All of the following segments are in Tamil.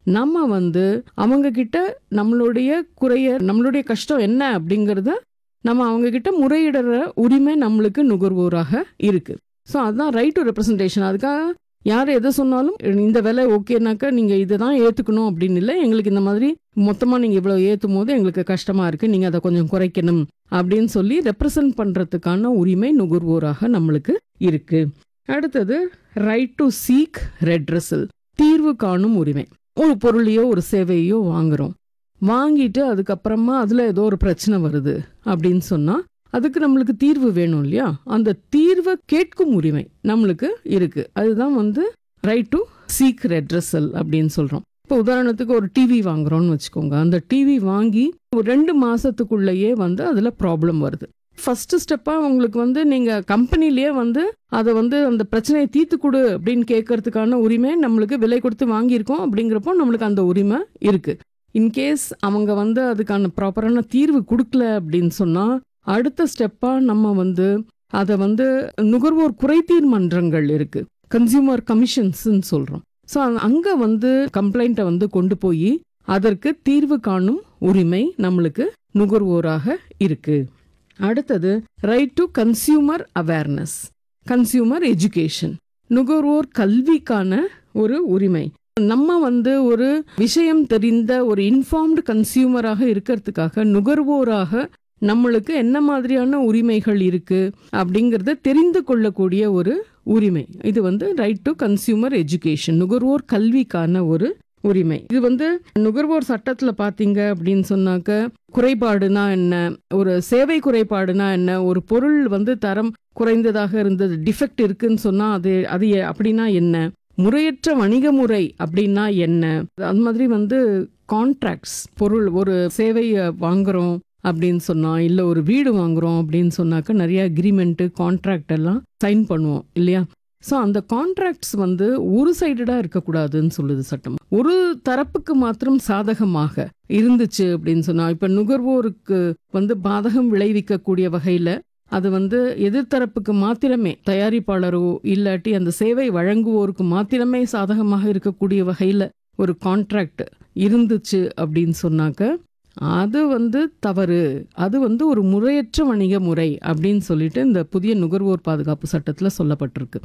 நம்ம வந்து அவங்க கிட்ட நம்மளுடைய குறைய நம்மளுடைய கஷ்டம் என்ன அப்படிங்கிறத நம்ம அவங்க கிட்ட முறையிடுற உரிமை நம்மளுக்கு நுகர்வோராக இருக்கு ஸோ அதுதான் ரைட் டு ரெப்ரசன்டேஷன் அதுக்காக யார் எதை சொன்னாலும் இந்த விலை ஓகேனாக்கா நீங்கள் இதை தான் ஏற்றுக்கணும் அப்படின்னு இல்லை எங்களுக்கு இந்த மாதிரி மொத்தமாக நீங்கள் இவ்வளோ ஏற்றும் போது எங்களுக்கு கஷ்டமாக இருக்குது நீங்கள் அதை கொஞ்சம் குறைக்கணும் அப்படின்னு சொல்லி ரெப்ரசன்ட் பண்ணுறதுக்கான உரிமை நுகர்வோராக நம்மளுக்கு இருக்கு அடுத்தது ரைட் டு சீக் ரெட்ரஸல் தீர்வு காணும் உரிமை ஒரு பொருளையோ ஒரு சேவையோ வாங்குறோம் வாங்கிட்டு அதுக்கப்புறமா அதில் ஏதோ ஒரு பிரச்சனை வருது அப்படின்னு சொன்னால் அதுக்கு நம்மளுக்கு தீர்வு வேணும் இல்லையா அந்த தீர்வை கேட்கும் உரிமை நம்மளுக்கு இருக்கு அதுதான் வந்து ரைட் டு சீக் ரெட்ரஸல் அப்படின்னு சொல்றோம் இப்போ உதாரணத்துக்கு ஒரு டிவி வாங்குறோம்னு வச்சுக்கோங்க அந்த டிவி வாங்கி ஒரு ரெண்டு மாசத்துக்குள்ளேயே வந்து அதுல ப்ராப்ளம் வருது ஃபர்ஸ்ட் ஸ்டெப்பா உங்களுக்கு வந்து நீங்க கம்பெனிலேயே வந்து அதை வந்து அந்த பிரச்சனையை தீர்த்து கொடு அப்படின்னு கேட்கறதுக்கான உரிமை நம்மளுக்கு விலை கொடுத்து வாங்கியிருக்கோம் அப்படிங்கிறப்போ நம்மளுக்கு அந்த உரிமை இருக்கு இன்கேஸ் அவங்க வந்து அதுக்கான ப்ராப்பரான தீர்வு கொடுக்கல அப்படின்னு சொன்னா அடுத்த ஸ்டெப்பா நம்ம வந்து அதை வந்து நுகர்வோர் குறைதீர் மன்றங்கள் இருக்கு கன்சியூமர் கமிஷன்ஸ்ன்னு சொல்றோம் ஸோ அங்க வந்து கம்ப்ளைண்ட்டை வந்து கொண்டு போய் அதற்கு தீர்வு காணும் உரிமை நம்மளுக்கு நுகர்வோராக இருக்கு அடுத்தது right to consumer awareness consumer education நுகர்வோர் கல்விக்கான ஒரு உரிமை நம்ம வந்து ஒரு விஷயம் தெரிந்த ஒரு இன்ஃபார்ம்டு கன்சியூமராக இருக்கிறதுக்காக நுகர்வோராக நம்மளுக்கு என்ன மாதிரியான உரிமைகள் இருக்கு அப்படிங்கறத தெரிந்து கொள்ளக்கூடிய ஒரு உரிமை இது வந்து ரைட் டு கன்சியூமர் எஜுகேஷன் நுகர்வோர் கல்விக்கான ஒரு உரிமை இது வந்து நுகர்வோர் சட்டத்துல பாத்தீங்க அப்படின்னு சொன்னாக்க குறைபாடுனா என்ன ஒரு சேவை குறைபாடுனா என்ன ஒரு பொருள் வந்து தரம் குறைந்ததாக இருந்தது டிஃபெக்ட் இருக்குன்னு சொன்னா அது அது எ- அப்படின்னா என்ன முறையற்ற வணிக முறை அப்படின்னா என்ன அது மாதிரி வந்து கான்ட்ராக்ட்ஸ் பொருள் ஒரு சேவையை வாங்குறோம் அப்படின்னு சொன்னா இல்ல ஒரு வீடு வாங்குறோம் அப்படின்னு சொன்னாக்க நிறைய அக்ரிமெண்ட் கான்ட்ராக்ட் எல்லாம் சைன் பண்ணுவோம் இல்லையா ஸோ அந்த கான்ட்ராக்ட்ஸ் வந்து ஒரு சைடடாக இருக்கக்கூடாதுன்னு சொல்லுது சட்டம் ஒரு தரப்புக்கு மாத்திரம் சாதகமாக இருந்துச்சு அப்படின்னு சொன்னா இப்போ நுகர்வோருக்கு வந்து பாதகம் விளைவிக்கக்கூடிய வகையில் அது வந்து எதிர்த்தரப்புக்கு மாத்திரமே தயாரிப்பாளரோ இல்லாட்டி அந்த சேவை வழங்குவோருக்கு மாத்திரமே சாதகமாக இருக்கக்கூடிய வகையில் ஒரு கான்ட்ராக்ட் இருந்துச்சு அப்படின்னு சொன்னாக்க அது வந்து தவறு அது வந்து ஒரு முறையற்ற வணிக முறை அப்படின்னு சொல்லிட்டு இந்த புதிய நுகர்வோர் பாதுகாப்பு சட்டத்தில் சொல்லப்பட்டிருக்கு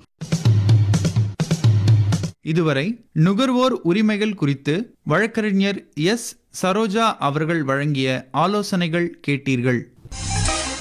இதுவரை நுகர்வோர் உரிமைகள் குறித்து வழக்கறிஞர் எஸ் சரோஜா அவர்கள் வழங்கிய ஆலோசனைகள் கேட்டீர்கள்